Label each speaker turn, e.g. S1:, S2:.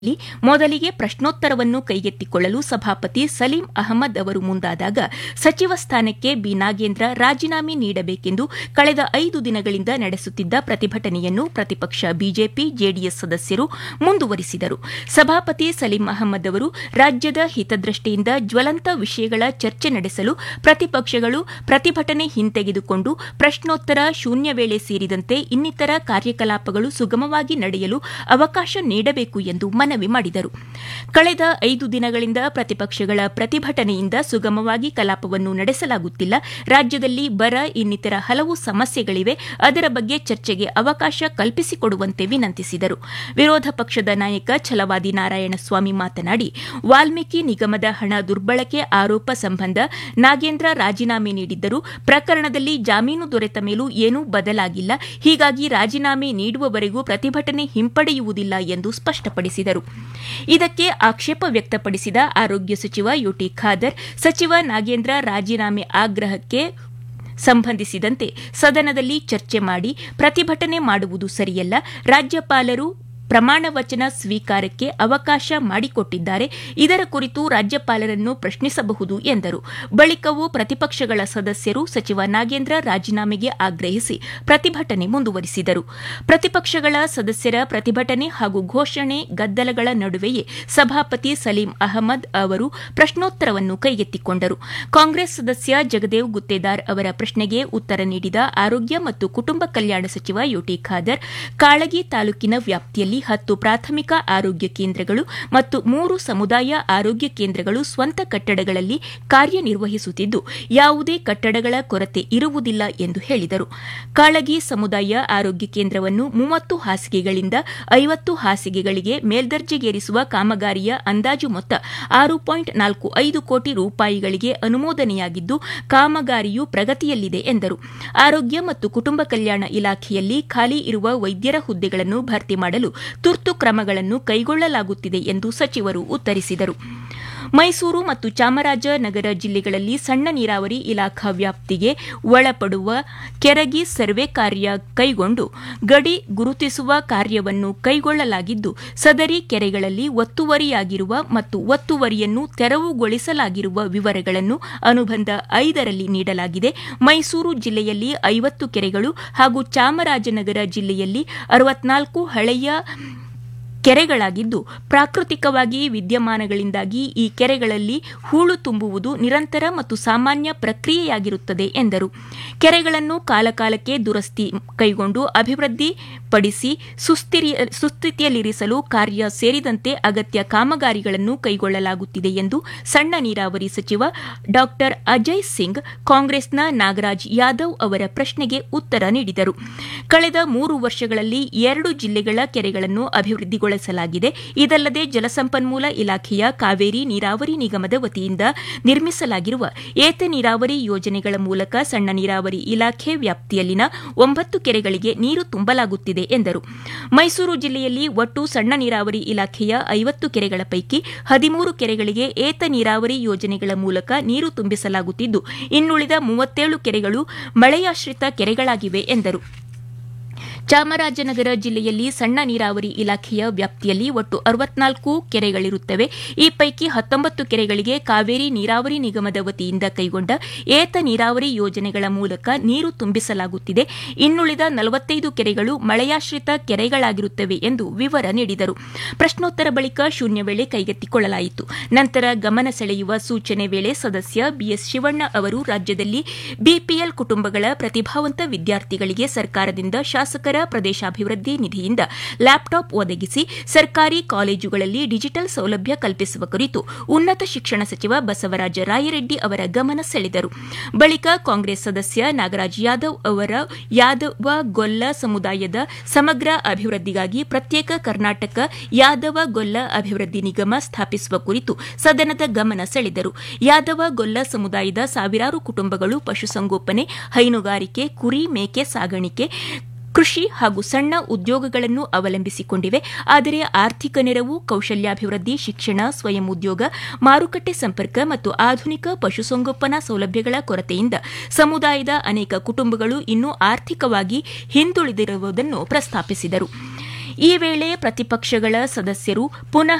S1: ಮೊದಲಿಗೆ ಪ್ರಶ್ನೋತ್ತರವನ್ನು ಕೈಗೆತ್ತಿಕೊಳ್ಳಲು ಸಭಾಪತಿ ಸಲೀಂ ಅಹಮದ್ ಅವರು ಮುಂದಾದಾಗ ಸಚಿವ ಸ್ಥಾನಕ್ಕೆ ಬಿ ನಾಗೇಂದ್ರ ರಾಜೀನಾಮೆ ನೀಡಬೇಕೆಂದು ಕಳೆದ ಐದು ದಿನಗಳಿಂದ ನಡೆಸುತ್ತಿದ್ದ ಪ್ರತಿಭಟನೆಯನ್ನು ಪ್ರತಿಪಕ್ಷ ಬಿಜೆಪಿ ಜೆಡಿಎಸ್ ಸದಸ್ಯರು ಮುಂದುವರಿಸಿದರು ಸಭಾಪತಿ ಸಲೀಂ ಅಹಮದ್ ಅವರು ರಾಜ್ಯದ ಹಿತದೃಷ್ಟಿಯಿಂದ ಜ್ವಲಂತ ವಿಷಯಗಳ ಚರ್ಚೆ ನಡೆಸಲು ಪ್ರತಿಪಕ್ಷಗಳು ಪ್ರತಿಭಟನೆ ಹಿಂತೆಗೆದುಕೊಂಡು ಪ್ರಶ್ನೋತ್ತರ ಶೂನ್ಯ ವೇಳೆ ಸೇರಿದಂತೆ ಇನ್ನಿತರ ಕಾರ್ಯಕಲಾಪಗಳು ಸುಗಮವಾಗಿ ನಡೆಯಲು ಅವಕಾಶ ನೀಡಬೇಕು ಎಂದು ಮನವಿ ಮಾಡಿದರು ಕಳೆದ ಐದು ದಿನಗಳಿಂದ ಪ್ರತಿಪಕ್ಷಗಳ ಪ್ರತಿಭಟನೆಯಿಂದ ಸುಗಮವಾಗಿ ಕಲಾಪವನ್ನು ನಡೆಸಲಾಗುತ್ತಿಲ್ಲ ರಾಜ್ಯದಲ್ಲಿ ಬರ ಇನ್ನಿತರ ಹಲವು ಸಮಸ್ಯೆಗಳಿವೆ ಅದರ ಬಗ್ಗೆ ಚರ್ಚೆಗೆ ಅವಕಾಶ ಕಲ್ಪಿಸಿಕೊಡುವಂತೆ ವಿನಂತಿಸಿದರು ವಿರೋಧ ಪಕ್ಷದ ನಾಯಕ ಛಲವಾದಿ ನಾರಾಯಣಸ್ವಾಮಿ ಮಾತನಾಡಿ ವಾಲ್ಮೀಕಿ ನಿಗಮದ ಹಣ ದುರ್ಬಳಕೆ ಆರೋಪ ಸಂಬಂಧ ನಾಗೇಂದ್ರ ರಾಜೀನಾಮೆ ನೀಡಿದ್ದರು ಪ್ರಕರಣದಲ್ಲಿ ಜಾಮೀನು ದೊರೆತ ಮೇಲೂ ಏನೂ ಬದಲಾಗಿಲ್ಲ ಹೀಗಾಗಿ ರಾಜೀನಾಮೆ ನೀಡುವವರೆಗೂ ಪ್ರತಿಭಟನೆ ಹಿಂಪಡೆಯುವುದಿಲ್ಲ ಎಂದು ಸ್ಪಷ್ಟಪಡಿಸಿದರು ಇದಕ್ಕೆ ಆಕ್ಷೇಪ ವ್ಯಕ್ತಪಡಿಸಿದ ಆರೋಗ್ಯ ಸಚಿವ ಯುಟಿ ಖಾದರ್ ಸಚಿವ ನಾಗೇಂದ್ರ ರಾಜೀನಾಮೆ ಆಗ್ರಹಕ್ಕೆ ಸಂಬಂಧಿಸಿದಂತೆ ಸದನದಲ್ಲಿ ಚರ್ಚೆ ಮಾಡಿ ಪ್ರತಿಭಟನೆ ಮಾಡುವುದು ಸರಿಯಲ್ಲ ರಾಜ್ಯಪಾಲರು ಪ್ರಮಾಣ ವಚನ ಸ್ವೀಕಾರಕ್ಕೆ ಅವಕಾಶ ಮಾಡಿಕೊಟ್ಟಿದ್ದಾರೆ ಇದರ ಕುರಿತು ರಾಜ್ಯಪಾಲರನ್ನು ಪ್ರಶ್ನಿಸಬಹುದು ಎಂದರು ಬಳಿಕವೂ ಪ್ರತಿಪಕ್ಷಗಳ ಸದಸ್ಯರು ಸಚಿವ ನಾಗೇಂದ್ರ ರಾಜೀನಾಮೆಗೆ ಆಗ್ರಹಿಸಿ ಪ್ರತಿಭಟನೆ ಮುಂದುವರಿಸಿದರು ಪ್ರತಿಪಕ್ಷಗಳ ಸದಸ್ಯರ ಪ್ರತಿಭಟನೆ ಹಾಗೂ ಘೋಷಣೆ ಗದ್ದಲಗಳ ನಡುವೆಯೇ ಸಭಾಪತಿ ಸಲೀಂ ಅಹಮದ್ ಅವರು ಪ್ರಶ್ನೋತ್ತರವನ್ನು ಕೈಗೆತ್ತಿಕೊಂಡರು ಕಾಂಗ್ರೆಸ್ ಸದಸ್ಯ ಜಗದೇವ್ ಗುತ್ತೇದಾರ್ ಅವರ ಪ್ರಶ್ನೆಗೆ ಉತ್ತರ ನೀಡಿದ ಆರೋಗ್ಯ ಮತ್ತು ಕುಟುಂಬ ಕಲ್ಯಾಣ ಸಚಿವ ಯುಟಿ ಖಾದರ್ ಕಾಳಗಿ ತಾಲೂಕಿನ ವ್ಯಾಪ್ತಿಯಲ್ಲಿ ಹತ್ತು ಪ್ರಾಥಮಿಕ ಆರೋಗ್ಯ ಕೇಂದ್ರಗಳು ಮತ್ತು ಮೂರು ಸಮುದಾಯ ಆರೋಗ್ಯ ಕೇಂದ್ರಗಳು ಸ್ವಂತ ಕಟ್ಟಡಗಳಲ್ಲಿ ಕಾರ್ಯನಿರ್ವಹಿಸುತ್ತಿದ್ದು ಯಾವುದೇ ಕಟ್ಟಡಗಳ ಕೊರತೆ ಇರುವುದಿಲ್ಲ ಎಂದು ಹೇಳಿದರು ಕಾಳಗಿ ಸಮುದಾಯ ಆರೋಗ್ಯ ಕೇಂದ್ರವನ್ನು ಮೂವತ್ತು ಹಾಸಿಗೆಗಳಿಂದ ಐವತ್ತು ಹಾಸಿಗೆಗಳಿಗೆ ಮೇಲ್ದರ್ಜೆಗೇರಿಸುವ ಕಾಮಗಾರಿಯ ಅಂದಾಜು ಮೊತ್ತ ಆರು ಪಾಯಿಂಟ್ ನಾಲ್ಕು ಐದು ಕೋಟಿ ರೂಪಾಯಿಗಳಿಗೆ ಅನುಮೋದನೆಯಾಗಿದ್ದು ಕಾಮಗಾರಿಯು ಪ್ರಗತಿಯಲ್ಲಿದೆ ಎಂದರು ಆರೋಗ್ಯ ಮತ್ತು ಕುಟುಂಬ ಕಲ್ಯಾಣ ಇಲಾಖೆಯಲ್ಲಿ ಖಾಲಿ ಇರುವ ವೈದ್ಯರ ಹುದ್ದೆಗಳನ್ನು ಭರ್ತಿ ಮಾಡಲು ತುರ್ತು ಕ್ರಮಗಳನ್ನು ಕೈಗೊಳ್ಳಲಾಗುತ್ತಿದೆ ಎಂದು ಸಚಿವರು ಉತ್ತರಿಸಿದರು ಮೈಸೂರು ಮತ್ತು ಚಾಮರಾಜನಗರ ಜಿಲ್ಲೆಗಳಲ್ಲಿ ಸಣ್ಣ ನೀರಾವರಿ ಇಲಾಖಾ ವ್ಯಾಪ್ತಿಗೆ ಒಳಪಡುವ ಕೆರಗಿ ಸರ್ವೆ ಕಾರ್ಯ ಕೈಗೊಂಡು ಗಡಿ ಗುರುತಿಸುವ ಕಾರ್ಯವನ್ನು ಕೈಗೊಳ್ಳಲಾಗಿದ್ದು ಸದರಿ ಕೆರೆಗಳಲ್ಲಿ ಒತ್ತುವರಿಯಾಗಿರುವ ಮತ್ತು ಒತ್ತುವರಿಯನ್ನು ತೆರವುಗೊಳಿಸಲಾಗಿರುವ ವಿವರಗಳನ್ನು ಅನುಬಂಧ ಐದರಲ್ಲಿ ನೀಡಲಾಗಿದೆ ಮೈಸೂರು ಜಿಲ್ಲೆಯಲ್ಲಿ ಐವತ್ತು ಕೆರೆಗಳು ಹಾಗೂ ಚಾಮರಾಜನಗರ ಜಿಲ್ಲೆಯಲ್ಲಿ ಅರವತ್ನಾಲ್ಕು ಹಳೆಯ ಕೆರೆಗಳಾಗಿದ್ದು ಪ್ರಾಕೃತಿಕವಾಗಿ ವಿದ್ಯಮಾನಗಳಿಂದಾಗಿ ಈ ಕೆರೆಗಳಲ್ಲಿ ಹೂಳು ತುಂಬುವುದು ನಿರಂತರ ಮತ್ತು ಸಾಮಾನ್ಯ ಪ್ರಕ್ರಿಯೆಯಾಗಿರುತ್ತದೆ ಎಂದರು ಕೆರೆಗಳನ್ನು ಕಾಲಕಾಲಕ್ಕೆ ದುರಸ್ತಿ ಕೈಗೊಂಡು ಅಭಿವೃದ್ಧಿಪಡಿಸಿ ಸುಸ್ಥಿತಿಯಲ್ಲಿರಿಸಲು ಕಾರ್ಯ ಸೇರಿದಂತೆ ಅಗತ್ಯ ಕಾಮಗಾರಿಗಳನ್ನು ಕೈಗೊಳ್ಳಲಾಗುತ್ತಿದೆ ಎಂದು ಸಣ್ಣ ನೀರಾವರಿ ಸಚಿವ ಡಾ ಅಜಯ್ ಸಿಂಗ್ ಕಾಂಗ್ರೆಸ್ನ ನಾಗರಾಜ್ ಯಾದವ್ ಅವರ ಪ್ರಶ್ನೆಗೆ ಉತ್ತರ ನೀಡಿದರು ಕಳೆದ ಮೂರು ವರ್ಷಗಳಲ್ಲಿ ಎರಡು ಜಿಲ್ಲೆಗಳ ಕೆರೆಗಳನ್ನು ಅಭಿವೃದ್ಧಿಗೊಳಿಸಲಾಗಿದೆ ಇದಲ್ಲದೆ ಜಲಸಂಪನ್ಮೂಲ ಇಲಾಖೆಯ ಕಾವೇರಿ ನೀರಾವರಿ ನಿಗಮದ ವತಿಯಿಂದ ನಿರ್ಮಿಸಲಾಗಿರುವ ಏತ ನೀರಾವರಿ ಯೋಜನೆಗಳ ಮೂಲಕ ಸಣ್ಣ ನೀರಾವರಿ ಇಲಾಖೆ ವ್ಯಾಪ್ತಿಯಲ್ಲಿನ ಒಂಬತ್ತು ಕೆರೆಗಳಿಗೆ ನೀರು ತುಂಬಲಾಗುತ್ತಿದೆ ಎಂದರು ಮೈಸೂರು ಜಿಲ್ಲೆಯಲ್ಲಿ ಒಟ್ಟು ಸಣ್ಣ ನೀರಾವರಿ ಇಲಾಖೆಯ ಐವತ್ತು ಕೆರೆಗಳ ಪೈಕಿ ಹದಿಮೂರು ಕೆರೆಗಳಿಗೆ ಏತ ನೀರಾವರಿ ಯೋಜನೆಗಳ ಮೂಲಕ ನೀರು ತುಂಬಿಸಲಾಗುತ್ತಿದ್ದು ಇನ್ನುಳಿದ ಮೂವತ್ತೇಳು ಕೆರೆಗಳು ಮಳೆಯಾಶ್ರಿತ ಕೆರೆಗಳಾಗಿವೆ ಎಂದರು ಚಾಮರಾಜನಗರ ಜಿಲ್ಲೆಯಲ್ಲಿ ಸಣ್ಣ ನೀರಾವರಿ ಇಲಾಖೆಯ ವ್ಯಾಪ್ತಿಯಲ್ಲಿ ಒಟ್ಟು ಅರವತ್ನಾಲ್ಕು ಕೆರೆಗಳಿರುತ್ತವೆ ಈ ಪೈಕಿ ಹತ್ತೊಂಬತ್ತು ಕೆರೆಗಳಿಗೆ ಕಾವೇರಿ ನೀರಾವರಿ ನಿಗಮದ ವತಿಯಿಂದ ಕೈಗೊಂಡ ಏತ ನೀರಾವರಿ ಯೋಜನೆಗಳ ಮೂಲಕ ನೀರು ತುಂಬಿಸಲಾಗುತ್ತಿದೆ ಇನ್ನುಳಿದ ನಲವತ್ತೈದು ಕೆರೆಗಳು ಮಳೆಯಾಶ್ರಿತ ಕೆರೆಗಳಾಗಿರುತ್ತವೆ ಎಂದು ವಿವರ ನೀಡಿದರು ಪ್ರಶ್ನೋತ್ತರ ಬಳಿಕ ಶೂನ್ಯ ವೇಳೆ ಕೈಗೆತ್ತಿಕೊಳ್ಳಲಾಯಿತು ನಂತರ ಗಮನ ಸೆಳೆಯುವ ಸೂಚನೆ ವೇಳೆ ಸದಸ್ಯ ಬಿಎಸ್ ಶಿವಣ್ಣ ಅವರು ರಾಜ್ಯದಲ್ಲಿ ಬಿಪಿಎಲ್ ಕುಟುಂಬಗಳ ಪ್ರತಿಭಾವಂತ ವಿದ್ಯಾರ್ಥಿಗಳಿಗೆ ಸರ್ಕಾರದಿಂದ ಶಾಸಕರ ಪ್ರದೇಶಾಭಿವೃದ್ಧಿ ನಿಧಿಯಿಂದ ಲ್ಯಾಪ್ಟಾಪ್ ಒದಗಿಸಿ ಸರ್ಕಾರಿ ಕಾಲೇಜುಗಳಲ್ಲಿ ಡಿಜಿಟಲ್ ಸೌಲಭ್ಯ ಕಲ್ಪಿಸುವ ಕುರಿತು ಉನ್ನತ ಶಿಕ್ಷಣ ಸಚಿವ ಬಸವರಾಜ ರಾಯರೆಡ್ಡಿ ಅವರ ಗಮನ ಸೆಳೆದರು ಬಳಿಕ ಕಾಂಗ್ರೆಸ್ ಸದಸ್ಯ ನಾಗರಾಜ್ ಯಾದವ್ ಅವರ ಯಾದವ ಗೊಲ್ಲ ಸಮುದಾಯದ ಸಮಗ್ರ ಅಭಿವೃದ್ಧಿಗಾಗಿ ಪ್ರತ್ಯೇಕ ಕರ್ನಾಟಕ ಯಾದವ ಗೊಲ್ಲ ಅಭಿವೃದ್ಧಿ ನಿಗಮ ಸ್ಥಾಪಿಸುವ ಕುರಿತು ಸದನದ ಗಮನ ಸೆಳೆದರು ಯಾದವ ಗೊಲ್ಲ ಸಮುದಾಯದ ಸಾವಿರಾರು ಕುಟುಂಬಗಳು ಪಶುಸಂಗೋಪನೆ ಹೈನುಗಾರಿಕೆ ಕುರಿ ಮೇಕೆ ಸಾಗಾಣಿಕೆ ಕೃಷಿ ಹಾಗೂ ಸಣ್ಣ ಉದ್ಯೋಗಗಳನ್ನು ಅವಲಂಬಿಸಿಕೊಂಡಿವೆ ಆದರೆ ಆರ್ಥಿಕ ನೆರವು ಕೌಶಲ್ಯಾಭಿವೃದ್ಧಿ ಶಿಕ್ಷಣ ಸ್ವಯಂ ಉದ್ಯೋಗ ಮಾರುಕಟ್ಟೆ ಸಂಪರ್ಕ ಮತ್ತು ಆಧುನಿಕ ಪಶುಸಂಗೋಪನಾ ಸೌಲಭ್ಯಗಳ ಕೊರತೆಯಿಂದ ಸಮುದಾಯದ ಅನೇಕ ಕುಟುಂಬಗಳು ಇನ್ನೂ ಆರ್ಥಿಕವಾಗಿ ಹಿಂದುಳಿದಿರುವುದನ್ನು ಪ್ರಸ್ತಾಪಿಸಿದರು ಈ ವೇಳೆ ಪ್ರತಿಪಕ್ಷಗಳ ಸದಸ್ಯರು ಪುನಃ